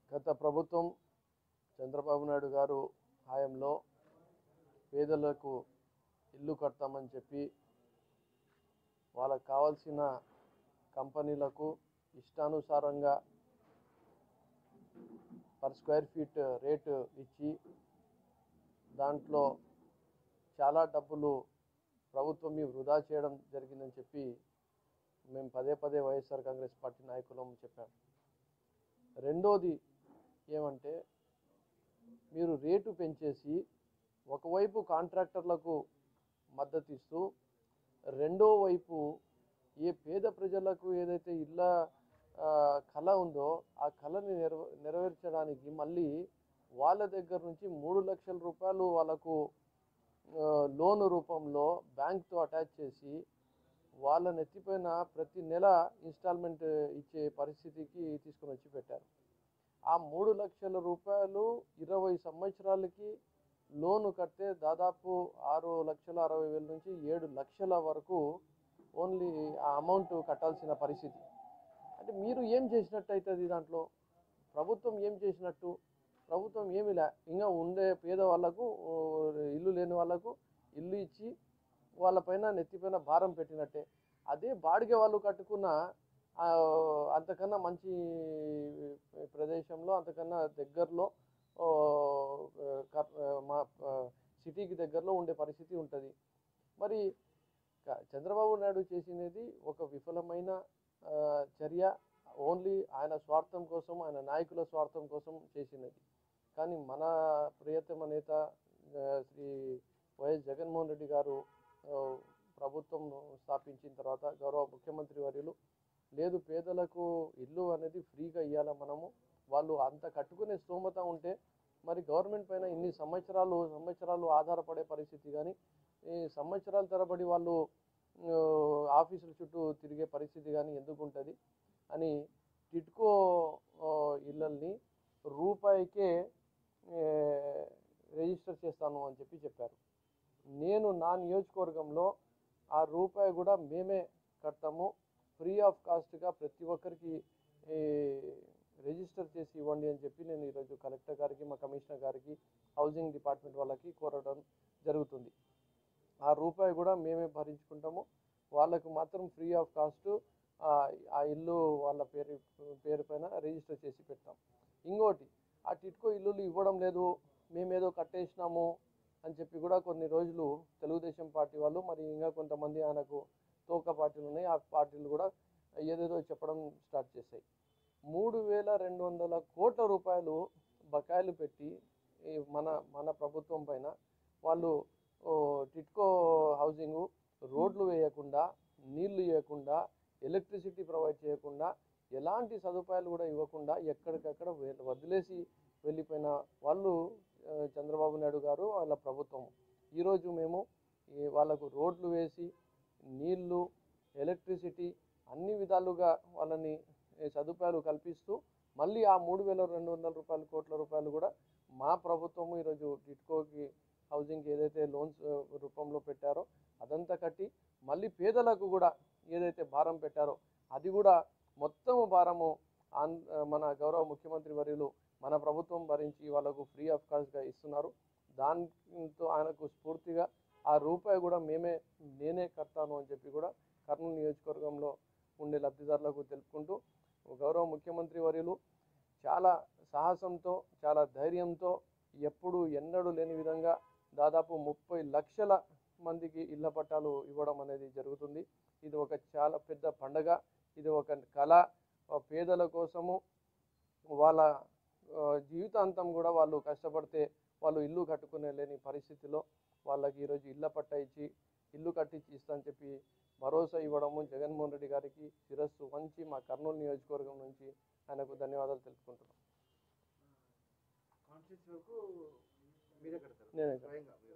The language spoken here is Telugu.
గత ప్రభుత్వం చంద్రబాబు నాయుడు గారు హయాంలో పేదలకు ఇల్లు కడతామని చెప్పి వాళ్ళకు కావాల్సిన కంపెనీలకు ఇష్టానుసారంగా పర్ స్క్వేర్ ఫీట్ రేటు ఇచ్చి దాంట్లో చాలా డబ్బులు ప్రభుత్వం మీ వృధా చేయడం జరిగిందని చెప్పి మేము పదే పదే వైఎస్ఆర్ కాంగ్రెస్ పార్టీ నాయకులం చెప్పాం రెండోది ఏమంటే మీరు రేటు పెంచేసి ఒకవైపు కాంట్రాక్టర్లకు మద్దతు ఇస్తూ రెండో వైపు ఏ పేద ప్రజలకు ఏదైతే ఇళ్ళ ఆ, కళ ఉందో ఆ కళని నెరవ నెరవేర్చడానికి మళ్ళీ వాళ్ళ దగ్గర నుంచి మూడు లక్షల రూపాయలు వాళ్ళకు ఆ, లోను రూపంలో బ్యాంక్తో అటాచ్ చేసి వాళ్ళ నెత్తిపైన ప్రతి నెల ఇన్స్టాల్మెంట్ ఇచ్చే పరిస్థితికి తీసుకొని వచ్చి పెట్టారు ఆ మూడు లక్షల రూపాయలు ఇరవై సంవత్సరాలకి లోను కడితే దాదాపు ఆరు లక్షల అరవై వేల నుంచి ఏడు లక్షల వరకు ఓన్లీ ఆ అమౌంట్ కట్టాల్సిన పరిస్థితి అంటే మీరు ఏం చేసినట్టు అవుతుంది దాంట్లో ప్రభుత్వం ఏం చేసినట్టు ప్రభుత్వం ఏమి లే ఇంకా ఉండే పేద వాళ్ళకు ఓ, ఇల్లు లేని వాళ్ళకు ఇల్లు ఇచ్చి వాళ్ళపైన నెత్తిపైన భారం పెట్టినట్టే అదే బాడిగ వాళ్ళు కట్టుకున్న ఆ, అంతకన్నా మంచి ప్రదేశంలో అంతకన్నా దగ్గరలో ఓ, కర్- మా సిటీకి దగ్గరలో ఉండే పరిస్థితి ఉంటుంది మరి క- చంద్రబాబు నాయుడు చేసినది ఒక విఫలమైన ఆ, చర్య ఓన్లీ ఆయన స్వార్థం కోసం ఆయన నాయకుల స్వార్థం కోసం చేసినది కానీ మన ప్రియతమ నేత ఆ, శ్రీ వైఎస్ జగన్మోహన్ రెడ్డి గారు ఆ, ప్రభుత్వం స్థాపించిన తర్వాత గౌరవ ముఖ్యమంత్రి వర్యులు లేదు పేదలకు ఇల్లు అనేది ఫ్రీగా ఇవ్వాలా మనము వాళ్ళు అంత కట్టుకునే స్తోమత ఉంటే మరి గవర్నమెంట్ పైన ఇన్ని సంవత్సరాలు సంవత్సరాలు ఆధారపడే పరిస్థితి కానీ ఈ సంవత్సరాల తరబడి వాళ్ళు ఆ, ఆఫీసుల చుట్టూ తిరిగే పరిస్థితి కానీ ఎందుకు ఉంటుంది అని టిట్కో ఆ, ఇళ్ళల్ని రూపాయికే ఏ, రిజిస్టర్ చేస్తాను అని చెప్పి చెప్పారు నేను నా నియోజకవర్గంలో ఆ రూపాయి కూడా మేమే కడతాము ఫ్రీ ఆఫ్ కాస్ట్గా ప్రతి ఒక్కరికి ఈ, రిజిస్టర్ చేసి ఇవ్వండి అని చెప్పి నేను ఈరోజు కలెక్టర్ గారికి మా కమిషనర్ గారికి హౌసింగ్ డిపార్ట్మెంట్ వాళ్ళకి కోరడం జరుగుతుంది ఆ రూపాయి కూడా మేమే భరించుకుంటాము వాళ్ళకు మాత్రం ఫ్రీ ఆఫ్ కాస్ట్ ఆ ఇల్లు వాళ్ళ పేరు పేరు పైన రిజిస్టర్ చేసి పెడతాం ఇంకోటి ఆ టిట్కో ఇల్లులు ఇవ్వడం లేదు మేమేదో కట్టేసినాము అని చెప్పి కూడా కొన్ని రోజులు తెలుగుదేశం పార్టీ వాళ్ళు మరి ఇంకా కొంతమంది ఆయనకు తోక పార్టీలు ఉన్నాయి ఆ పార్టీలు కూడా ఏదేదో చెప్పడం స్టార్ట్ చేశాయి మూడు వేల రెండు వందల కోట్ల రూపాయలు బకాయిలు పెట్టి ఈ మన మన ప్రభుత్వం పైన వాళ్ళు ఓ, టిట్కో హౌసింగ్ రోడ్లు వేయకుండా నీళ్లు ఇవ్వకుండా ఎలక్ట్రిసిటీ ప్రొవైడ్ చేయకుండా ఎలాంటి సదుపాయాలు కూడా ఇవ్వకుండా ఎక్కడికక్కడ వే- వదిలేసి వెళ్ళిపోయిన వాళ్ళు ఆ, చంద్రబాబు నాయుడు గారు వాళ్ళ ప్రభుత్వం ఈరోజు మేము ఈ వాళ్ళకు రోడ్లు వేసి నీళ్లు ఎలక్ట్రిసిటీ అన్ని విధాలుగా వాళ్ళని ఏ, సదుపాయాలు కల్పిస్తూ మళ్ళీ ఆ మూడు వేల రెండు వందల రూపాయల కోట్ల రూపాయలు కూడా మా ప్రభుత్వము ఈరోజు టిట్కోకి హౌసింగ్కి ఏదైతే లోన్స్ ఆ, రూపంలో పెట్టారో అదంతా కట్టి మళ్ళీ పేదలకు కూడా ఏదైతే భారం పెట్టారో అది కూడా మొత్తము భారము ఆన్ మన గౌరవ ముఖ్యమంత్రి వర్యులు మన ప్రభుత్వం భరించి వాళ్ళకు ఫ్రీ ఆఫ్ కాస్ట్గా ఇస్తున్నారు దాంతో ఆయనకు స్ఫూర్తిగా ఆ రూపాయి కూడా మేమే నేనే కడతాను అని చెప్పి కూడా కర్నూలు నియోజకవర్గంలో ఉండే లబ్ధిదారులకు తెలుపుకుంటూ గౌరవ ముఖ్యమంత్రి వర్యులు చాలా సాహసంతో చాలా ధైర్యంతో ఎప్పుడు ఎన్నడూ లేని విధంగా దాదాపు ముప్పై లక్షల మందికి ఇళ్ల పట్టాలు ఇవ్వడం అనేది జరుగుతుంది ఇది ఒక చాలా పెద్ద పండగ ఇది ఒక కళ ఆ పేదల కోసము వాళ్ళ ఆ, జీవితాంతం కూడా వాళ్ళు కష్టపడితే వాళ్ళు ఇల్లు కట్టుకునే లేని పరిస్థితిలో వాళ్ళకి ఈరోజు ఇళ్ళ పట్ట ఇచ్చి ఇల్లు కట్టించి ఇస్తా అని చెప్పి భరోసా ఇవ్వడము జగన్మోహన్ రెడ్డి గారికి శిరస్సు వంచి మా కర్నూలు నియోజకవర్గం నుంచి ఆయనకు ధన్యవాదాలు తెలుపుకుంటున్నాం కాన్స్టిట్యూన్స్ వరకు మీరే కడతారు నేనే స్వయంగా